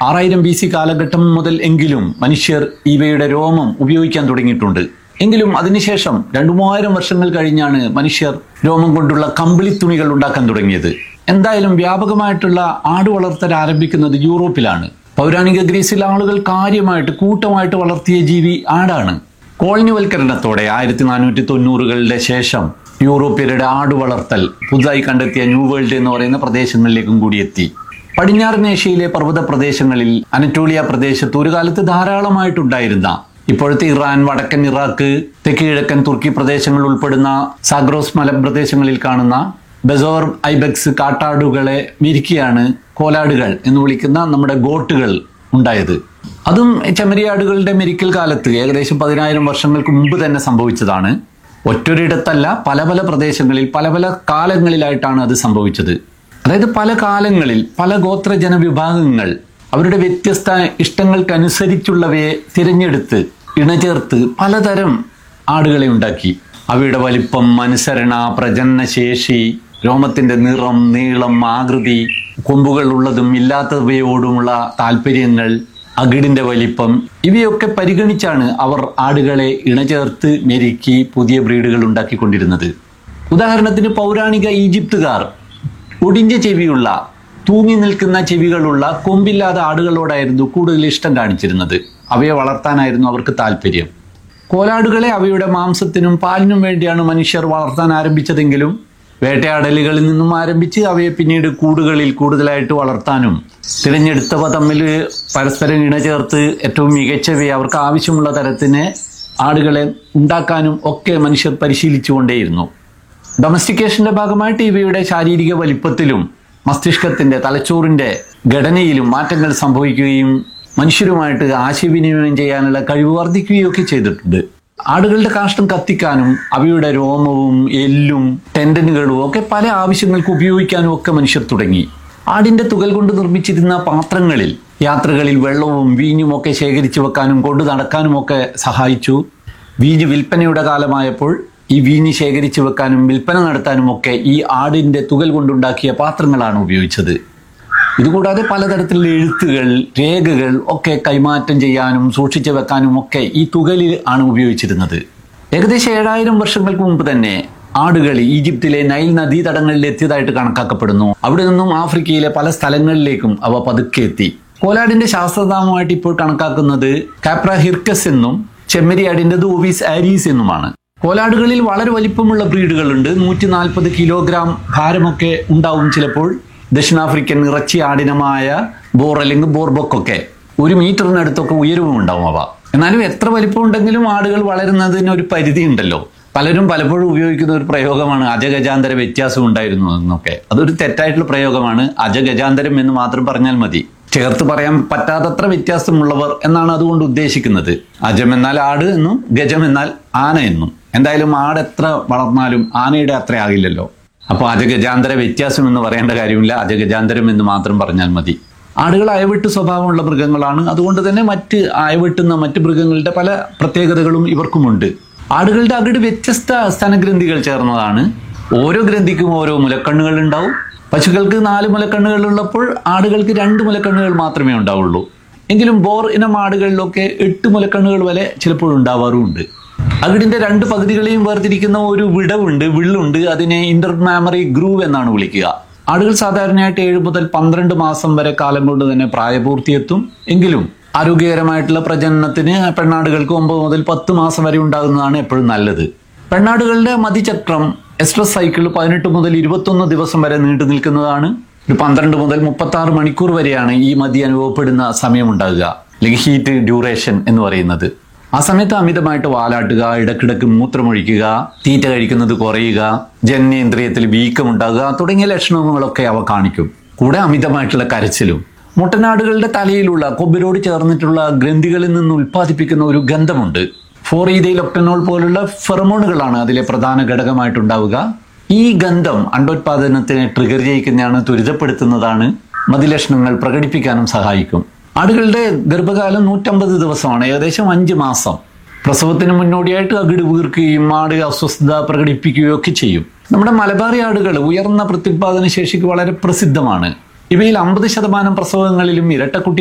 ആറായിരം B C കാലഘട്ടം മുതൽ എങ്കിലും മനുഷ്യർ ഇവയുടെ രോമം ഉപയോഗിക്കാൻ തുടങ്ങിയിട്ടുണ്ട് എങ്കിലും അതിനുശേഷം രണ്ടു മൂവായിരം വർഷങ്ങൾ കഴിഞ്ഞാണ് മനുഷ്യർ രോമം കൊണ്ടുള്ള കമ്പിളി തുണികൾ ഉണ്ടാക്കാൻ തുടങ്ങിയത് എന്തായാലും വ്യാപകമായിട്ടുള്ള ആട് വളർത്തൽ ആരംഭിക്കുന്നത് യൂറോപ്പിലാണ് പൗരാണിക ഗ്രീസിൽ ആളുകൾ കാര്യമായിട്ട് കൂട്ടമായിട്ട് വളർത്തിയ ജീവി ആടാണ് കോളനിവൽക്കരണത്തോടെ ആയിരത്തി നാനൂറ്റി തൊണ്ണൂറുകളുടെ ശേഷം യൂറോപ്യരുടെ ആട് വളർത്തൽ പുതുതായി കണ്ടെത്തിയ ന്യൂ വേൾഡ് എന്ന് പറയുന്ന പ്രദേശങ്ങളിലേക്കും കൂടി എത്തി പടിഞ്ഞാറൻ ഏഷ്യയിലെ പർവ്വത പ്രദേശങ്ങളിൽ അനറ്റോളിയ പ്രദേശത്ത് ഒരു കാലത്ത് ധാരാളമായിട്ടുണ്ടായിരുന്ന ഇപ്പോഴത്തെ ഇറാൻ വടക്കൻ ഇറാഖ് തെക്ക് കിഴക്കൻ തുർക്കി പ്രദേശങ്ങൾ ഉൾപ്പെടുന്ന സാഗ്രോസ് മലപ്രദേശങ്ങളിൽ കാണുന്ന ബെസോർ ഐബെക്സ് കാട്ടാടുകളെ മെരുക്കിയാണ് കോലാടുകൾ എന്ന് വിളിക്കുന്ന നമ്മുടെ ഗോട്ടുകൾ ഉണ്ടായത് അതും ചെമ്മരിയാടുകളുടെ മെരിക്കൽ കാലത്ത് ഏകദേശം പതിനായിരം വർഷങ്ങൾക്ക് മുമ്പ് തന്നെ സംഭവിച്ചതാണ് ഒറ്റൊരിടത്തല്ല പല പല പ്രദേശങ്ങളിൽ പല പല കാലങ്ങളിലായിട്ടാണ് അത് സംഭവിച്ചത് അതായത് പല കാലങ്ങളിൽ പല ഗോത്ര ജനവിഭാഗങ്ങൾ അവരുടെ വ്യത്യസ്ത ഇഷ്ടങ്ങൾക്കനുസരിച്ചുള്ളവയെ തിരഞ്ഞെടുത്ത് ഇണചേർത്ത് പലതരം ആടുകളെ ഉണ്ടാക്കി അവയുടെ വലിപ്പം അനുസരണ പ്രജനനശേഷി രോമത്തിന്റെ നിറം നീളം ആകൃതി കൊമ്പുകൾ ഉള്ളതും ഇല്ലാത്തവയോടുമുള്ള താല്പര്യങ്ങൾ അകിടിന്റെ വലിപ്പം ഇവയൊക്കെ പരിഗണിച്ചാണ് അവർ ആടുകളെ ഇണചേർത്ത് മെരുക്കി പുതിയ ബ്രീഡുകൾ ഉണ്ടാക്കിക്കൊണ്ടിരുന്നത് ഉദാഹരണത്തിന് പൗരാണിക ഈജിപ്തുകാർ ഒടിഞ്ഞ ചെവിയുള്ള തൂങ്ങി നിൽക്കുന്ന ചെവികളുള്ള കൊമ്പില്ലാത്ത ആടുകളോടായിരുന്നു കൂടുതൽ ഇഷ്ടം കാണിച്ചിരുന്നത് അവയെ വളർത്താനായിരുന്നു അവർക്ക് താല്പര്യം കോലാടുകളെ അവയുടെ മാംസത്തിനും പാലിനും വേണ്ടിയാണ് മനുഷ്യർ വളർത്താൻ ആരംഭിച്ചതെങ്കിലും വേട്ടയാടലുകളിൽ നിന്നും ആരംഭിച്ച് അവയെ പിന്നീട് കൂടുകളിൽ കൂടുതലായിട്ട് വളർത്താനും തിരഞ്ഞെടുത്തവ തമ്മിൽ പരസ്പരം ഇണചേർത്ത് ഏറ്റവും മികച്ചവയെ അവർക്ക് ആവശ്യമുള്ള തരത്തിന് ആടുകളെ ഉണ്ടാക്കാനും ഒക്കെ മനുഷ്യർ പരിശീലിച്ചുകൊണ്ടേയിരുന്നു ഡൊമസ്റ്റിക്കേഷന്റെ ഭാഗമായിട്ട് ഇവയുടെ ശാരീരിക വലിപ്പത്തിലും മസ്തിഷ്കത്തിന്റെ തലച്ചോറിന്റെ ഘടനയിലും മാറ്റങ്ങൾ സംഭവിക്കുകയും മനുഷ്യരുമായിട്ട് ആശയവിനിമയം ചെയ്യാനുള്ള കഴിവ് വർദ്ധിക്കുകയൊക്കെ ചെയ്തിട്ടുണ്ട് ആടുകളുടെ കാഷ്ടം കത്തിക്കാനും അവയുടെ രോമവും എല്ലും ടെൻഡനുകളും ഒക്കെ പല ആവശ്യങ്ങൾക്ക് ഉപയോഗിക്കാനും ഒക്കെ മനുഷ്യർ തുടങ്ങി ആടിന്റെ തുകൽ കൊണ്ട് നിർമ്മിച്ചിരുന്ന പാത്രങ്ങളിൽ യാത്രകളിൽ വെള്ളവും വീഞ്ഞും ഒക്കെ ശേഖരിച്ചു വെക്കാനും കൊണ്ടു നടക്കാനും ഒക്കെ സഹായിച്ചു വീഞ്ഞ് വിൽപ്പനയുടെ കാലമായപ്പോൾ ഈ വീഞ്ഞ് ശേഖരിച്ചു വെക്കാനും വിൽപ്പന നടത്താനും ഒക്കെ ഈ ആടിന്റെ തുകൽ കൊണ്ടുണ്ടാക്കിയ പാത്രങ്ങളാണ് ഉപയോഗിച്ചത് ഇതുകൂടാതെ പലതരത്തിലുള്ള എഴുത്തുകൾ രേഖകൾ ഒക്കെ കൈമാറ്റം ചെയ്യാനും സൂക്ഷിച്ചു വെക്കാനും ഒക്കെ ഈ തുകലിൽ ആണ് ഉപയോഗിച്ചിരുന്നത് ഏകദേശം ഏഴായിരം വർഷങ്ങൾക്ക് മുമ്പ് തന്നെ ആടുകൾ ഈജിപ്തിലെ നൈൽ നദീതടങ്ങളിൽ എത്തിയതായിട്ട് കണക്കാക്കപ്പെടുന്നു അവിടെ നിന്നും ആഫ്രിക്കയിലെ പല സ്ഥലങ്ങളിലേക്കും അവ പതുക്കെ എത്തി കോലാടിന്റെ ശാസ്ത്രനാമമായിട്ട് ഇപ്പോൾ കണക്കാക്കുന്നത് കാപ്ര ഹിർക്കസ് എന്നും ചെമ്മരിയാടിന്റെ ദൂവീസ് ആരീസ് എന്നുമാണ് കോലാടുകളിൽ വളരെ വലിപ്പമുള്ള ബ്രീഡുകളുണ്ട് നൂറ്റി നാൽപ്പത് കിലോഗ്രാം ഭാരമൊക്കെ ഉണ്ടാവും ചിലപ്പോൾ ദക്ഷിണാഫ്രിക്കൻ ഇറച്ചി ആടിനമായ ബോർ അല്ലെങ്കിൽ ബോർബൊക്കൊക്കെ ഒരു മീറ്ററിനടുത്തൊക്കെ ഉയരവും ഉണ്ടാവും അവ എന്നാലും എത്ര വലിപ്പം ഉണ്ടെങ്കിലും ആടുകൾ വളരുന്നതിന് ഒരു പരിധി ഉണ്ടല്ലോ പലരും പലപ്പോഴും ഉപയോഗിക്കുന്ന ഒരു പ്രയോഗമാണ് അജഗജാന്തര വ്യത്യാസം ഉണ്ടായിരുന്നു എന്നൊക്കെ അതൊരു തെറ്റായിട്ടുള്ള പ്രയോഗമാണ് അജഗജാന്തരം എന്ന് മാത്രം പറഞ്ഞാൽ മതി ചേർത്ത് പറയാൻ പറ്റാത്തത്ര വ്യത്യാസമുള്ളവർ എന്നാണ് അതുകൊണ്ട് ഉദ്ദേശിക്കുന്നത് അജം എന്നാൽ ആട് എന്നും ഗജം എന്നാൽ ആന എന്നും എന്തായാലും ആട് എത്ര വളർന്നാലും ആനയുടെ അത്ര ആകില്ലല്ലോ അപ്പോൾ അജഗജാന്തര വ്യത്യാസം എന്ന് പറയേണ്ട കാര്യമില്ല അജഗജാന്തരം എന്ന് മാത്രം പറഞ്ഞാൽ മതി ആടുകൾ അയവിട്ട് സ്വഭാവമുള്ള മൃഗങ്ങളാണ് അതുകൊണ്ട് തന്നെ മറ്റ് അയവിട്ടുന്ന മറ്റ് മൃഗങ്ങളുടെ പല പ്രത്യേകതകളും ഇവർക്കുമുണ്ട് ആടുകളുടെ അകിട് വ്യത്യസ്ത സ്തനഗ്രന്ഥികൾ ചേർന്നതാണ് ഓരോ ഗ്രന്ഥിക്കും ഓരോ മുലക്കണ്ണുകൾ ഉണ്ടാവും പശുക്കൾക്ക് നാല് മുലക്കണ്ണുകൾ ഉള്ളപ്പോൾ ആടുകൾക്ക് രണ്ട് മുലക്കണ്ണുകൾ മാത്രമേ ഉണ്ടാവുള്ളൂ എങ്കിലും ബോർ ഇനം ആടുകളിലൊക്കെ എട്ട് മുലക്കണ്ണുകൾ വരെ ചിലപ്പോൾ ഉണ്ടാവാറുമുണ്ട് അകിടിന്റെ രണ്ട് പകുതികളെയും വേർതിരിക്കുന്ന ഒരു വിടവുണ്ട് വിള്ളുണ്ട് അതിനെ ഇന്റർമാമറി ഗ്രൂവ് എന്നാണ് വിളിക്കുക ആടുകൾ സാധാരണയായിട്ട് ഏഴ് മുതൽ പന്ത്രണ്ട് മാസം വരെ കാലം കൊണ്ട് തന്നെ പ്രായപൂർത്തിയെത്തും എങ്കിലും ആരോഗ്യകരമായിട്ടുള്ള പ്രജനനത്തിന് പെണ്ണാടുകൾക്ക് ഒമ്പത് മുതൽ പത്ത് മാസം വരെ ഉണ്ടാകുന്നതാണ് എപ്പോഴും നല്ലത് പെണ്ണാടുകളുടെ മതിചക്രം എസ്ട്രസ് സൈക്കിൾ പതിനെട്ട് മുതൽ ഇരുപത്തൊന്ന് ദിവസം വരെ നീണ്ടു നിൽക്കുന്നതാണ് ഒരു പന്ത്രണ്ട് മുതൽ മുപ്പത്തി ആറ് മണിക്കൂർ വരെയാണ് ഈ മതി അനുഭവപ്പെടുന്ന സമയമുണ്ടാകുക അല്ലെങ്കിൽ ഹീറ്റ് ഡ്യൂറേഷൻ എന്ന് പറയുന്നത് ആ സമയത്ത് അമിതമായിട്ട് വാലാട്ടുക ഇടക്കിടക്ക് മൂത്രമൊഴിക്കുക തീറ്റ കഴിക്കുന്നത് കുറയുക ജനനേന്ദ്രിയത്തിൽ വീക്കമുണ്ടാകുക തുടങ്ങിയ ലക്ഷണങ്ങളൊക്കെ അവ കാണിക്കും കൂടെ അമിതമായിട്ടുള്ള കരച്ചിലും മുട്ടനാടുകളുടെ തലയിലുള്ള കൊമ്പിനോട് ചേർന്നിട്ടുള്ള ഗ്രന്ഥികളിൽ നിന്ന് ഉൽപ്പാദിപ്പിക്കുന്ന ഒരു ഗന്ധമുണ്ട് ഫോറീതയിലൊക്ടനോൾ പോലുള്ള ഫെറമോണുകളാണ് അതിലെ പ്രധാന ഘടകമായിട്ടുണ്ടാവുക ഈ ഗന്ധം അണ്ടോത്പാദനത്തിനെ ട്രിഗർ ചെയ്യിക്കുന്നതാണ് ത്വരിതപ്പെടുത്തുന്നതാണ് മതിലക്ഷണങ്ങൾ പ്രകടിപ്പിക്കാനും സഹായിക്കും ആടുകളുടെ ഗർഭകാലം നൂറ്റമ്പത് ദിവസമാണ് ഏകദേശം അഞ്ച് മാസം പ്രസവത്തിന് മുന്നോടിയായിട്ട് അകിട് വീർക്കുകയും ആട് അസ്വസ്ഥത പ്രകടിപ്പിക്കുകയും ഒക്കെ ചെയ്യും നമ്മുടെ മലബാറി ആടുകൾ ഉയർന്ന പ്രത്യുത്പാദന ശേഷിക്ക് വളരെ പ്രസിദ്ധമാണ് ഇവയിൽ അമ്പത് ശതമാനം പ്രസവങ്ങളിലും ഇരട്ടക്കുട്ടി